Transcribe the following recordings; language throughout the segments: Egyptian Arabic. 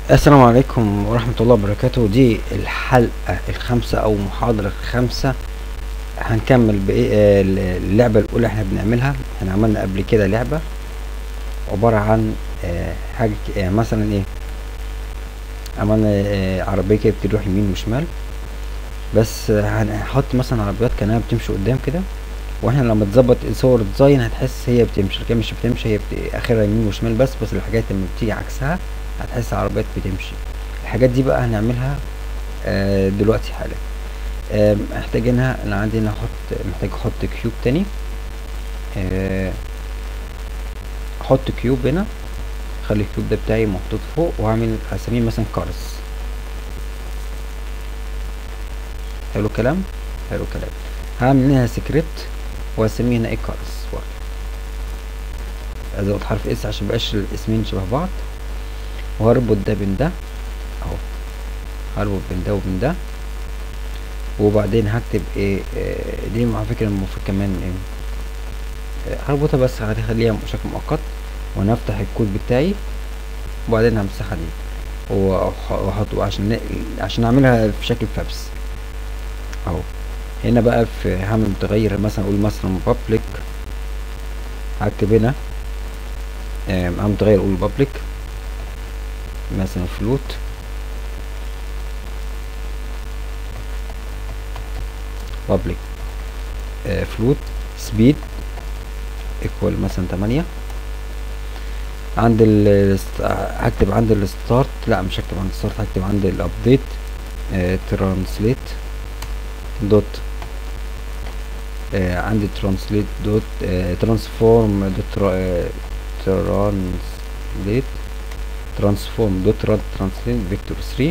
السلام عليكم ورحمة الله وبركاته دي الحلقة الخامسة أو محاضرة الخامسة هنكمل بإيه آه، اللعبة الأولى احنا بنعملها احنا عملنا قبل كده لعبة عبارة عن آه، حاجة ك- يعني مثلا ايه عملنا آه، عربية كده بتروح يمين وشمال بس آه، هنحط مثلا عربيات كأنها بتمشي قدام كده واحنا لما تظبط صور ديزاين هتحس هي بتمشي لكن مش بتمشي هي بت... اخرها يمين وشمال بس بس الحاجات لما بتيجي عكسها هتحس العربيات بتمشي الحاجات دي بقى هنعملها آه، دلوقتي حالا آه، محتاجينها انا عندي هنا احط محتاج احط كيوب تاني آه، احط كيوب هنا اخلي الكيوب ده بتاعي محطوط فوق واعمل اسميه مثلا كارس حلو الكلام حلو الكلام هعمل هنا سكريبت واسميه هنا ايه كارس برضه ازود حرف اس عشان ميبقاش الاسمين شبه بعض وهربط ده بين ده اهو هربط بين ده وبين ده وبعدين هكتب ايه آه، دي على فكرة المفروض كمان ايه آه، هربطها بس هخليها بشكل مؤقت وانا افتح الكود بتاعي وبعدين همسحها دي وأح- واحطه عشان ن- عشان اعملها في شكل فابس اهو هنا بقى في هعمل متغير مثلا اقول مثلا public هكتب هنا آه، هعمل متغير اقول public مثلا فلوت public فلوت سبيد ايكوال مثلا تمانية عند ال هكتب عند الستارت لا مش هكتب عند الستارت هكتب عند الابديت ترانسليت دوت عندي ترانسليت دوت ترانسفورم دوت ترانسليت ترانسفورم دوت راد ترانسليت فيكتور 3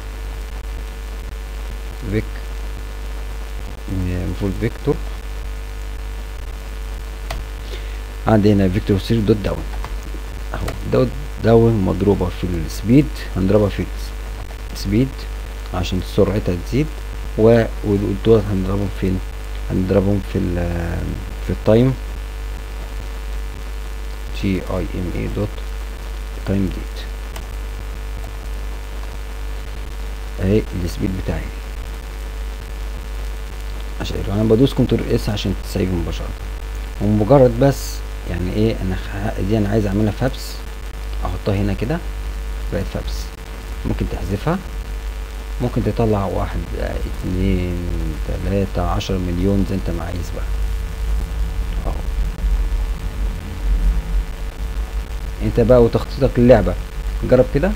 فيك المفروض فيكتور عندي هنا فيكتور 3 دوت داون اهو دوت داون مضروبة في السبيد هنضربها في السبيد عشان سرعتها تزيد و ودول هنضربهم فين هنضربهم في ال في التايم تي اي ام اي دوت تايم ديت اهي السبيد بتاعي عشان انا بدوس كنترول اس عشان تسيف مباشرة ومجرد بس يعني ايه انا خ- دي انا عايز اعملها فابس احطها هنا كده بقت فابس ممكن تحذفها ممكن تطلع واحد آه، اتنين تلاتة عشرة مليون زي انت ما عايز بقى اهو انت بقى وتخطيطك للعبة جرب كده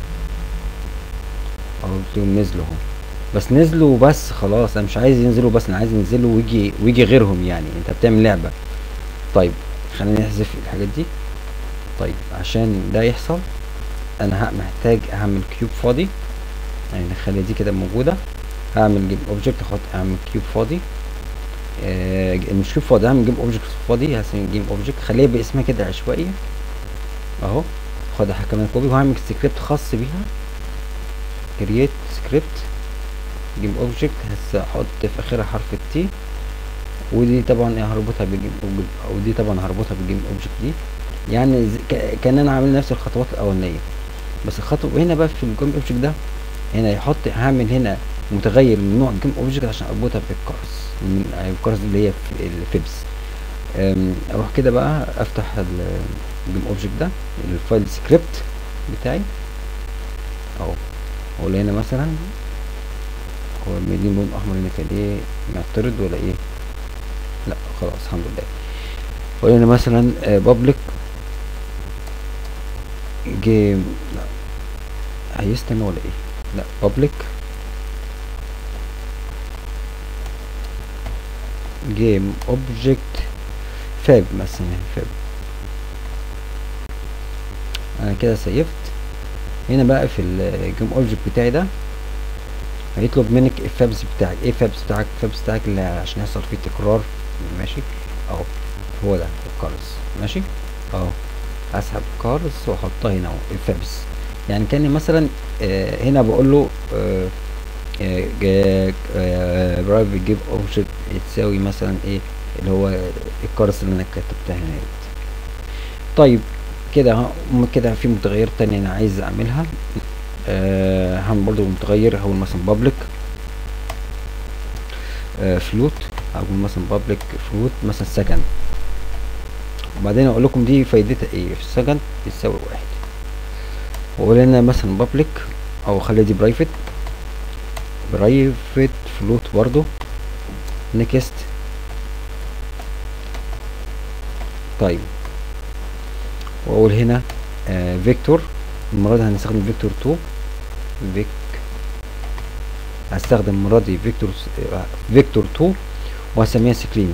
اهو تلاقيهم نزلوا اهو بس نزلوا بس خلاص انا مش عايز ينزلوا بس انا عايز ينزلوا ويجي ويجي غيرهم يعني انت بتعمل لعبة طيب خلينا نحذف الحاجات دي طيب عشان ده يحصل انا ه- محتاج اعمل كيوب فاضي يعني نخلي دي كده موجودة هعمل جيم اوبجكت احط اعمل كيوب فاضي آه ج- مش كيوب فاضي هعمل جيم اوبجكت فاضي هسمي جيم اوبجكت خليها باسمها كده عشوائية اهو خدها كمان كوبي وهعمل سكريبت خاص بيها كرييت سكريبت جيم اوبجكت هحط في اخرها حرف التي ودي طبعا إيه هربطها بالجيم اوبجكت او دي طبعا هربطها بالجيم اوبجكت دي يعني ز- ك- كان انا عامل نفس الخطوات الاولانيه بس الخطوه هنا بقى في الجيم اوبجكت ده هنا يحط هعمل هنا متغير من نوع الجيم اوبجكت عشان اربطها بالكارس من آه، الكارس اللي هي في الفيبس أم، اروح كده بقى افتح ال- الجيم اوبجكت ده الفايل سكريبت بتاعي اهو اقول هنا مثلا هو مدين لون احمر هنا كده ايه معترض ولا ايه لا خلاص الحمد لله اقول هنا مثلا بابليك جيم لا هيستنى ولا ايه لا بابليك جيم اوبجكت فاب مثلا فاب انا كده سيفت هنا بقى في الجيم اوبجكت بتاعي ده هيطلب منك الفابس بتاعك ايه الفابس بتاعك الفابس بتاعك اللي عشان يحصل فيه تكرار ماشي اهو هو ده الكارس ماشي اهو اسحب كارس واحطها هنا اهو الفابس يعني كان مثلا آه هنا بقول له آه برايفت جيب اوبجكت تساوي مثلا ايه اللي هو الكارس اللي انا كتبتها هنا ديت. طيب كده ها- م- كده في متغير تاني انا عايز اعملها آه هعمل برضو متغير هقول مثلا بابليك آه فلوت هقول مثلا بابليك فلوت مثلا سكند وبعدين اقول لكم دي فايدتها ايه في السكند يساوي واحد واقول هنا مثلا بابليك او خلي دي برايفت برايفت فلوت برضو نيكست طيب واقول هنا آه فيكتور المرة دي هنستخدم فيكتور 2 فيك هستخدم المرة دي فيكتور آه فيكتور 2 وهسميها سكرين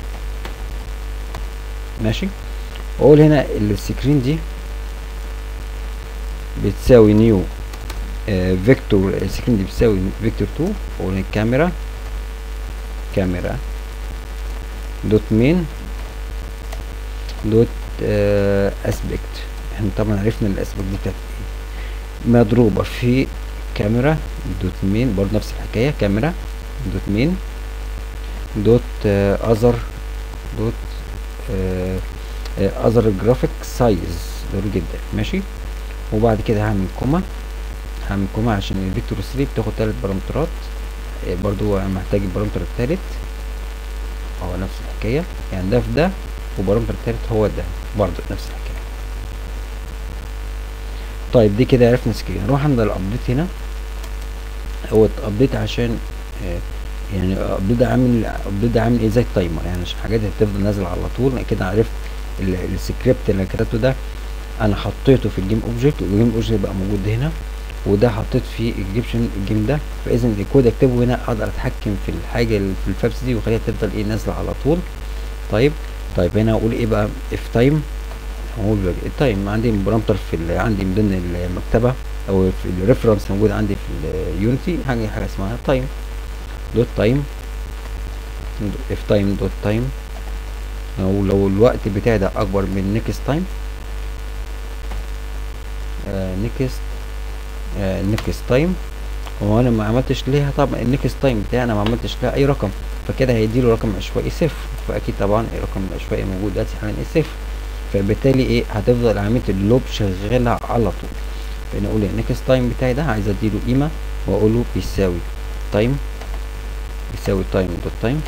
ماشي واقول هنا السكرين دي بتساوي نيو آه فيكتور السكرين دي بتساوي فيكتور 2 واقول هنا الكاميرا كاميرا دوت مين دوت آه اسبكت احنا طبعا عرفنا الاسبكت دي بتاعت ايه مضروبة في كاميرا دوت مين برضه نفس الحكاية كاميرا دوت مين دوت اذر دوت اذر جرافيك سايز ضروري جدا ماشي وبعد كده هعمل كوما هعمل كوما عشان الفيكتور 3 بتاخد تلات بارامترات آه برضو محتاج البارامتر التالت هو نفس الحكاية يعني ده في ده وبارامتر التالت هو ده برضو نفس الحكاية طيب دي كده عرفنا سكرين نروح عند الابديت هنا هو الابديت عشان آه يعني ابديت عامل ابديت عامل ايه زي التايمر يعني عشان حاجات هتفضل نازله على طول كده عرفت السكريبت اللي كتبته ده انا حطيته في الجيم اوبجكت والجيم اوبجكت بقى موجود هنا وده حطيت فيه الجيبشن الجيم ده فاذا الكود اكتبه هنا اقدر اتحكم في الحاجه اللي في الفابس دي واخليها تفضل ايه نازله على طول طيب طيب هنا اقول ايه بقى اف تايم اقول التايم عندي بارامتر في عندي من ضمن المكتبه او في الريفرنس موجود عندي في اليونيتي حاجه حاجه اسمها تايم دوت تايم اف تايم دوت تايم او لو الوقت بتاعي ده اكبر من نيكست تايم نيكست نيكست تايم هو انا ما عملتش ليها طبعا النيكست تايم بتاعي انا ما عملتش لها اي رقم فكده هيديله رقم عشوائي صفر فاكيد طبعا الرقم العشوائي موجود دلوقتي حاليا ايه صفر فبالتالي ايه هتفضل عمليه اللوب شغاله على طول فانا اقول النيكست تايم بتاعي ده عايز اديله قيمه واقول له بيساوي تايم بيساوي تايم دوت تايم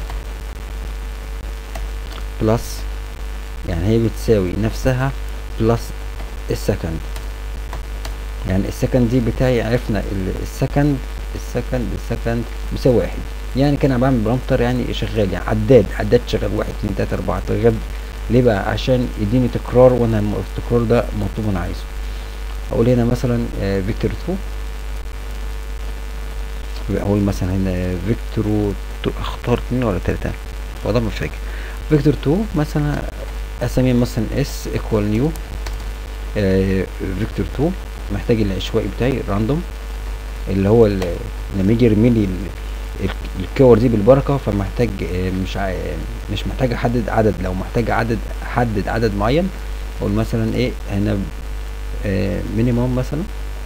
بلس يعني هي بتساوي نفسها بلس السكند يعني السكند دي بتاعي عرفنا السكند السكند السكند بيساوي واحد يعني كان بعمل بارامتر يعني شغال يعني عداد عداد شغال واحد اتنين تلاته اربعه شغال ليه بقى عشان يديني تكرار وانا التكرار ده مطلوب انا عايزه اقول هنا مثلا فيكتور 2 اقول مثلا هنا فيكتور اختار اتنين ولا تلاته والله ما فاكر فيكتور 2 مثلا اسميه مثلا اس ايكوال نيو فيكتور 2 محتاج العشوائي بتاعي راندوم اللي هو لما يجي يرمي لي الكور دي بالبركه فمحتاج مش مش محتاج احدد عدد لو محتاج عدد احدد عدد معين اقول مثلا ايه هنا مينيموم مثلا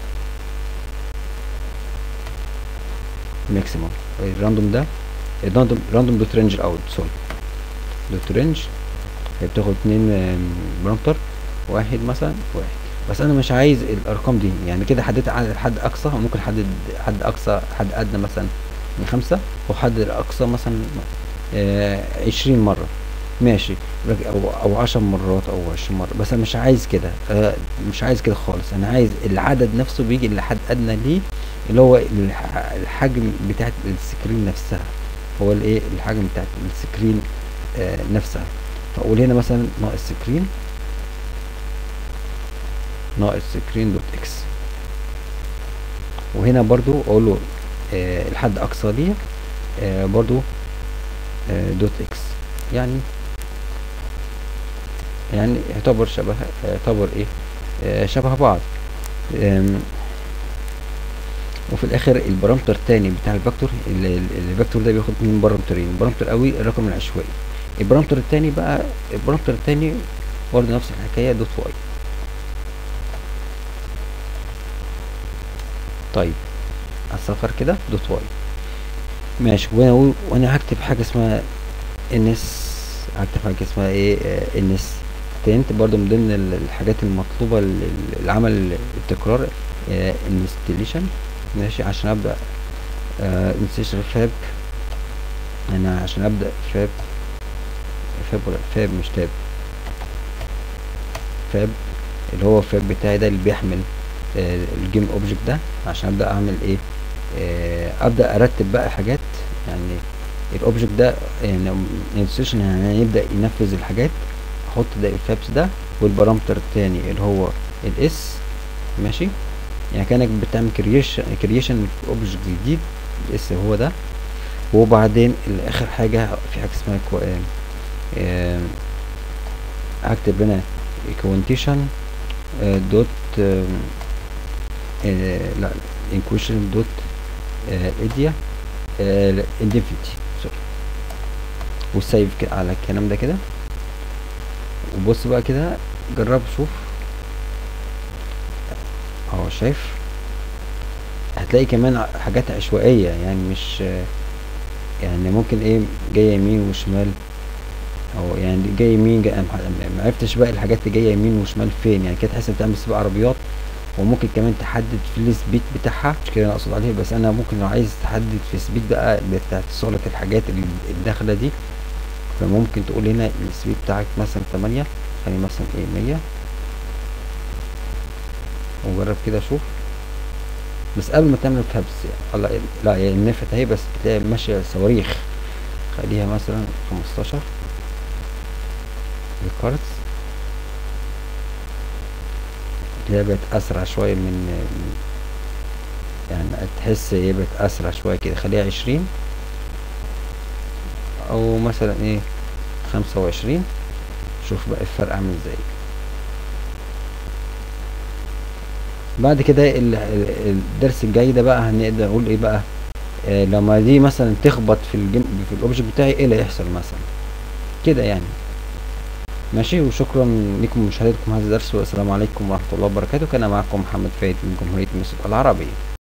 ماكسيموم الراندوم ده الراندوم راندوم دوت رينج الاوت سوري دوت رينج هي بتاخد اتنين بارامتر واحد مثلا واحد بس انا مش عايز الارقام دي يعني كده حددت عدد حد اقصى ممكن حدد حد اقصى حد ادنى مثلا من خمسة وحد الاقصى مثلا آه عشرين مرة ماشي او او عشر مرات او عشرين مرة بس انا مش عايز كده آه مش عايز كده خالص انا عايز العدد نفسه بيجي لحد ادنى ليه اللي هو الحجم بتاعت السكرين نفسها هو الايه الحجم بتاعت السكرين آه نفسها فاقول هنا مثلا ناقص سكرين ناقص سكرين دوت اكس وهنا برضو اقول له آه الحد اقصى دي آه برضو آه دوت اكس يعني يعني يعتبر شبه يعتبر ايه آه شبه بعض وفي الاخر البارامتر التاني بتاع الفيكتور الفيكتور ده بياخد من بارامترين بارامتر قوي الرقم العشوائي البارامتر التاني بقى البارامتر التاني برضه نفس الحكايه دوت واي طيب اصفر كده دوت واي ماشي وانا وانا هكتب حاجه اسمها انس هكتب حاجه اسمها ايه انس تنت برضو من ضمن الحاجات المطلوبه لعمل التكرار انستليشن ماشي عشان ابدا انستليشن فاب انا عشان ابدا فاب فاب ولا فاب مش تاب فاب اللي هو فاب بتاعي ده اللي بيحمل آه الجيم اوبجكت ده عشان ابدا اعمل ايه آه ابدا ارتب بقى حاجات يعني الاوبجكت ده يعني انستليشن يعني يبدا ينفذ الحاجات احط ده الفابس ده والبارامتر التاني اللي هو الاس ماشي يعني كانك بتعمل كرييشن كرييشن في اوبجكت جديد الاس هو ده وبعدين اخر حاجه في حاجه اسمها كو... آه هكتب هنا كوانتيشن دوت لا انكويشن دوت اديا انديفيتي سوري وسيف على الكلام ده كده وبص بقى كده جرب شوف اهو شايف هتلاقي كمان حاجات عشوائية يعني مش يعني ممكن ايه جاية يمين وشمال او يعني جاي يمين جاي ما عرفتش بقى الحاجات اللي جايه يمين وشمال فين يعني كده تحس انت بتعمل سباق عربيات وممكن كمان تحدد في السبيد بتاعها مش كده انا اقصد عليه بس انا ممكن لو عايز تحدد في السبيد بقى بتاعت سهولة الحاجات اللي الداخله دي فممكن تقول هنا السبيد بتاعك مثلا 8 خلي مثلا ايه 100 وجرب كده شوف بس قبل ما تعمل فابس يعني لا لا هي النفت اهي بس بتلاقي ماشيه صواريخ خليها مثلا 15 الكارتس تلاقيها بقت اسرع شويه من يعني تحس هي بقت اسرع شويه كده خليها 20 او مثلا ايه 25 شوف بقى الفرق عامل ازاي بعد كده الدرس الجاي ده بقى هنقدر نقول ايه بقى آه لما دي مثلا تخبط في الجيم في الاوبجكت بتاعي ايه اللي هيحصل مثلا كده يعني ماشي وشكرا لكم مشاهدتكم هذا الدرس والسلام عليكم ورحمه الله وبركاته كان معكم محمد فايد من جمهوريه مصر العربيه